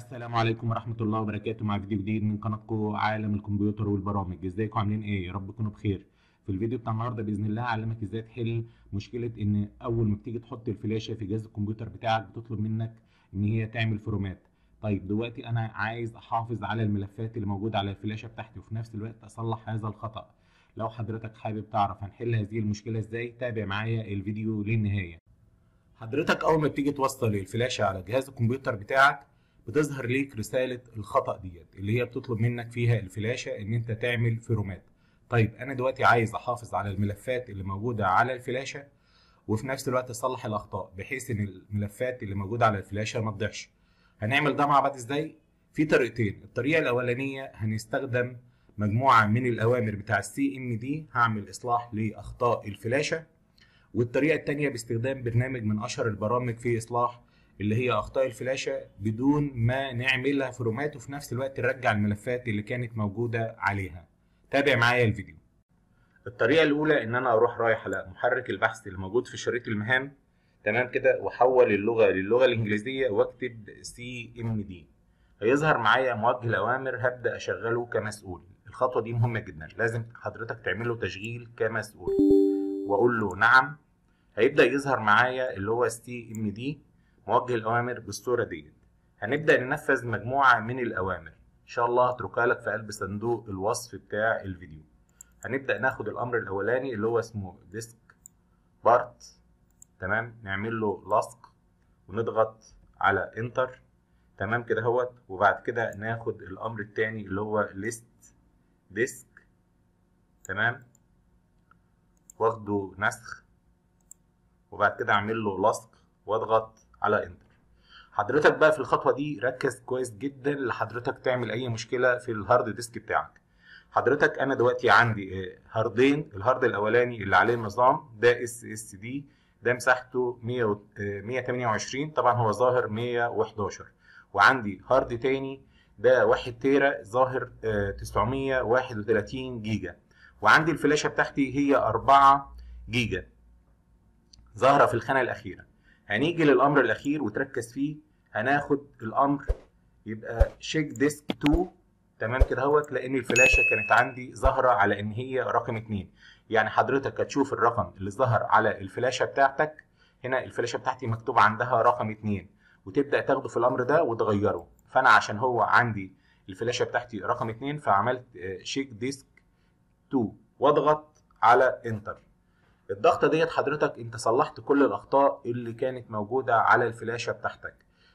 السلام عليكم ورحمة الله وبركاته مع فيديو جديد من قناتكم عالم الكمبيوتر والبرامج ازيكم عاملين ايه يا رب تكونوا بخير في الفيديو بتاع النهارده باذن الله هعلمك ازاي تحل مشكلة ان اول ما بتيجي تحط الفلاشة في جهاز الكمبيوتر بتاعك بتطلب منك ان هي تعمل فرومات طيب دلوقتي انا عايز احافظ على الملفات اللي موجودة على الفلاشة بتاعتي وفي نفس الوقت اصلح هذا الخطأ لو حضرتك حابب تعرف هنحل هذه المشكلة ازاي تابع معايا الفيديو للنهاية حضرتك اول ما بتيجي توصل الفلاشة على جهاز الكمبيوتر بتاعك بتظهر ليك رسالة الخطأ ديت اللي هي بتطلب منك فيها الفلاشة ان انت تعمل فرومات طيب انا دلوقتي عايز احافظ على الملفات اللي موجودة على الفلاشة وفي نفس الوقت اصلح الاخطاء بحيث ان الملفات اللي موجودة على الفلاشة ما تضيعش هنعمل ده مع بعض ازاي في طريقتين الطريقة الاولانية هنستخدم مجموعة من الاوامر بتاع السي ام دي هعمل اصلاح لاخطاء الفلاشة والطريقة التانية باستخدام برنامج من اشهر البرامج في اصلاح اللي هي اخطاء الفلاشه بدون ما نعملها فرومات وفي نفس الوقت نرجع الملفات اللي كانت موجوده عليها تابع معايا الفيديو الطريقه الاولى ان انا اروح رايح على محرك البحث اللي موجود في شريط المهام تمام كده واحول اللغه للغه الانجليزيه واكتب سي ام دي هيظهر معايا موجه الاوامر هبدا اشغله كمسؤول الخطوه دي مهمه جدا لازم حضرتك تعمل له تشغيل كمسؤول واقول له نعم هيبدا يظهر معايا اللي هو سي ام دي موجه الأوامر بالصورة ديت هنبدأ ننفذ مجموعة من الأوامر إن شاء الله هتركها لك في قلب صندوق الوصف بتاع الفيديو هنبدأ ناخد الأمر الأولاني اللي هو اسمه ديسك بارت تمام نعمل له لصق ونضغط على انتر تمام كده اهوت وبعد كده ناخد الأمر التاني اللي هو ليست ديسك تمام واخده نسخ وبعد كده اعمل له لصق واضغط على انتر حضرتك بقى في الخطوه دي ركز كويس جدا لحضرتك تعمل اي مشكله في الهارد ديسك بتاعك حضرتك انا دلوقتي عندي هاردين الهارد الاولاني اللي عليه النظام ده اس اس دي ده مساحته 100 128 طبعا هو ظاهر 111 وعندي هارد تاني ده 1 تيرا ظاهر 931 جيجا وعندي الفلاشه بتاعتي هي 4 جيجا ظاهره في الخانه الاخيره هنيجي للامر الاخير وتركز فيه هناخد الامر يبقى شيك ديسك 2 تمام كده اهوت لان الفلاشه كانت عندي ظاهره على ان هي رقم 2 يعني حضرتك هتشوف الرقم اللي ظهر على الفلاشه بتاعتك هنا الفلاشه بتاعتي مكتوب عندها رقم 2 وتبدا تاخده في الامر ده وتغيره فانا عشان هو عندي الفلاشه بتاعتي رقم 2 فعملت شيك ديسك 2 واضغط على انتر الضغطه ديت حضرتك انت صلحت كل الاخطاء اللي كانت موجوده على الفلاشه بتاعتك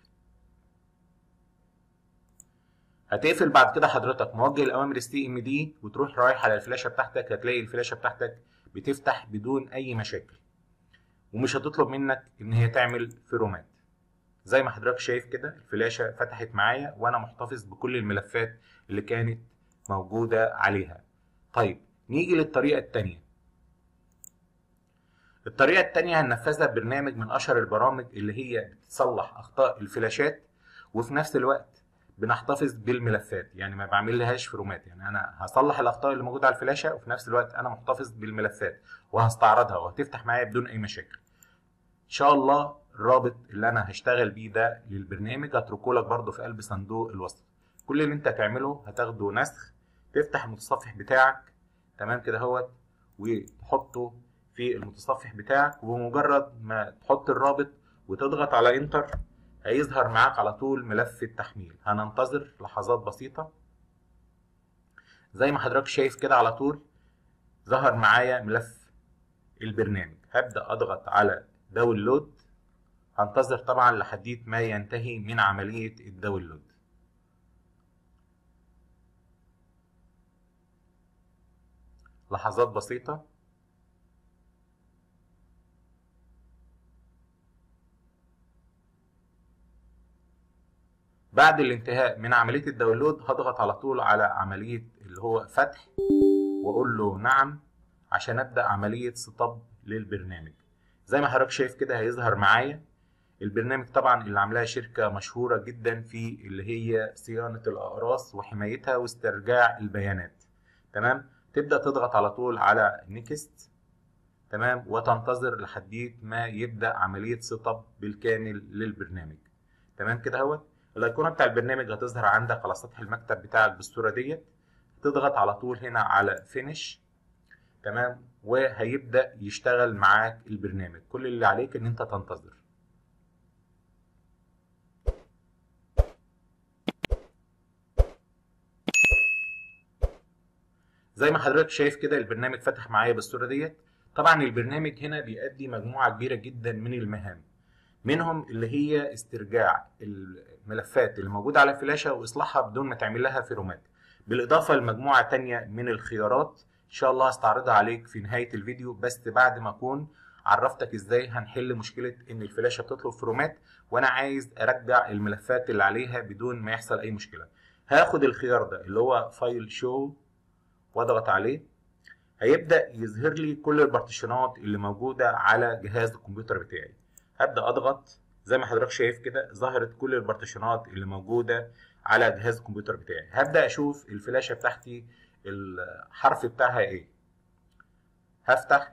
هتقفل بعد كده حضرتك موجه الاوامر السي ام دي وتروح رايح على الفلاشه بتاعتك هتلاقي الفلاشه بتاعتك بتفتح بدون اي مشاكل ومش هتطلب منك ان هي تعمل فرومات زي ما حضرتك شايف كده الفلاشه فتحت معايا وانا محتفظ بكل الملفات اللي كانت موجوده عليها طيب نيجي للطريقه الثانيه الطريقة التانية هننفذها ببرنامج من أشهر البرامج اللي هي بتصلح أخطاء الفلاشات وفي نفس الوقت بنحتفظ بالملفات يعني ما بعمل لهاش فرومات يعني أنا هصلح الأخطاء اللي موجودة على الفلاشة وفي نفس الوقت أنا محتفظ بالملفات وهستعرضها وهتفتح معايا بدون أي مشاكل. إن شاء الله الرابط اللي أنا هشتغل بيه ده للبرنامج هتركه لك برده في قلب صندوق الوصف. كل اللي أنت هتعمله هتاخده نسخ تفتح المتصفح بتاعك تمام كده اهوت وتحطه في المتصفح بتاعك وبمجرد ما تحط الرابط وتضغط على انتر هيظهر معاك على طول ملف التحميل هننتظر لحظات بسيطة زي ما حضرتك شايف كده على طول ظهر معايا ملف البرنامج هبدأ أضغط على داونلود هنتظر طبعا لحديت ما ينتهي من عملية الداونلود لحظات بسيطة بعد الانتهاء من عملية الداونلود هضغط على طول على عملية اللي هو فتح واقول له نعم عشان ابدأ عملية سطب للبرنامج زي ما حضرتك شايف كده هيظهر معايا البرنامج طبعا اللي عاملاها شركة مشهورة جدا في اللي هي صيانة الأقراص وحمايتها واسترجاع البيانات تمام تبدأ تضغط على طول على نيكست تمام وتنتظر لحديت ما يبدأ عملية سيت اب بالكامل للبرنامج تمام كده اهوت الايقونه بتاع البرنامج هتظهر عندك على سطح المكتب بتاعك بالصوره ديت تضغط على طول هنا على فينيش تمام وهيبدا يشتغل معاك البرنامج كل اللي عليك ان انت تنتظر زي ما حضرتك شايف كده البرنامج فتح معايا بالصوره ديت طبعا البرنامج هنا بيأدي مجموعه كبيره جدا من المهام منهم اللي هي استرجاع الملفات اللي موجوده على الفلاشه واصلاحها بدون ما تعمل لها فيرومات بالاضافه لمجموعه تانية من الخيارات ان شاء الله هستعرضها عليك في نهايه الفيديو بس بعد ما اكون عرفتك ازاي هنحل مشكله ان الفلاشه بتطلب فيرومات وانا عايز ارجع الملفات اللي عليها بدون ما يحصل اي مشكله هاخد الخيار ده اللي هو فايل شو واضغط عليه هيبدا يظهر لي كل البارتيشنات اللي موجوده على جهاز الكمبيوتر بتاعي هبدا اضغط زي ما حضرتك شايف كده ظهرت كل البارتيشنات اللي موجوده على جهاز الكمبيوتر بتاعي هبدا اشوف الفلاشه بتاعتي الحرف بتاعها ايه هفتح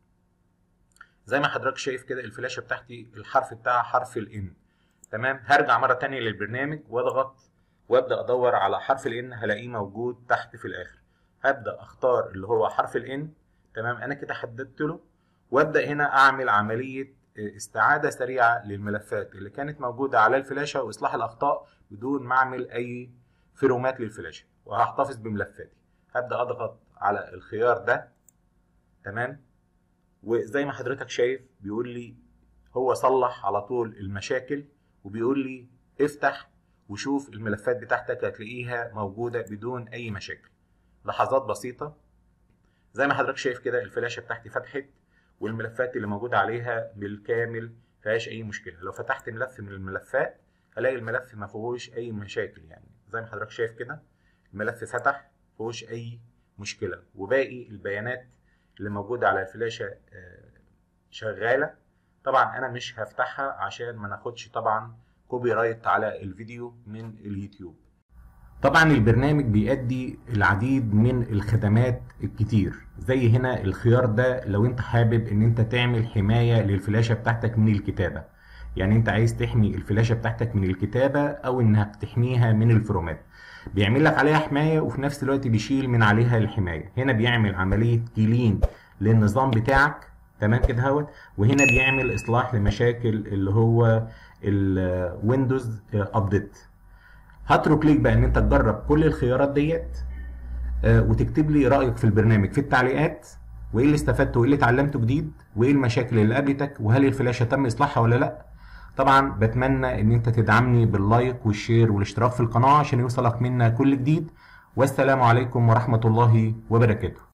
زي ما حضرتك شايف كده الفلاشه بتاعتي الحرف بتاعها حرف الان تمام هرجع مره تانية للبرنامج واضغط وابدا ادور على حرف الان هلاقيه موجود تحت في الاخر هبدا اختار اللي هو حرف الان تمام انا كده حددت له وابدا هنا اعمل عمليه استعاده سريعه للملفات اللي كانت موجوده على الفلاشه واصلاح الاخطاء بدون ما اعمل اي فيرومات للفلاشه وهحتفظ بملفاتي هبدا اضغط على الخيار ده تمام وزي ما حضرتك شايف بيقول لي هو صلح على طول المشاكل وبيقول لي افتح وشوف الملفات بتاعتك هتلاقيها موجوده بدون اي مشاكل لحظات بسيطه زي ما حضرتك شايف كده الفلاشه بتاعتي فتحت والملفات اللي موجوده عليها بالكامل فيهاش اي مشكله لو فتحت ملف من الملفات هلاقي الملف ما فيهوش اي مشاكل يعني زي ما حضرتك شايف كده الملف فتح فيهوش اي مشكله وباقي البيانات اللي موجوده على الفلاشه شغاله طبعا انا مش هفتحها عشان ما ناخدش طبعا كوبي رايت على الفيديو من اليوتيوب طبعا البرنامج بيأدي العديد من الخدمات الكتير زي هنا الخيار ده لو انت حابب ان انت تعمل حماية للفلاشة بتاعتك من الكتابة يعني انت عايز تحمي الفلاشة بتاعتك من الكتابة او انك تحميها من الفرومات بيعمل لك عليها حماية وفي نفس الوقت بيشيل من عليها الحماية هنا بيعمل عملية كلين للنظام بتاعك تمام كده اهوت وهنا بيعمل اصلاح لمشاكل اللي هو الويندوز ابديت هترك ليك بقى ان انت تجرب كل الخيارات ديت وتكتب لي رايك في البرنامج في التعليقات وايه اللي استفدته وايه اللي اتعلمته جديد وايه المشاكل اللي قابلتك وهل الفلاشه تم اصلاحها ولا لا طبعا بتمنى ان انت تدعمني باللايك والشير والاشتراك في القناه عشان يوصلك منا كل جديد والسلام عليكم ورحمه الله وبركاته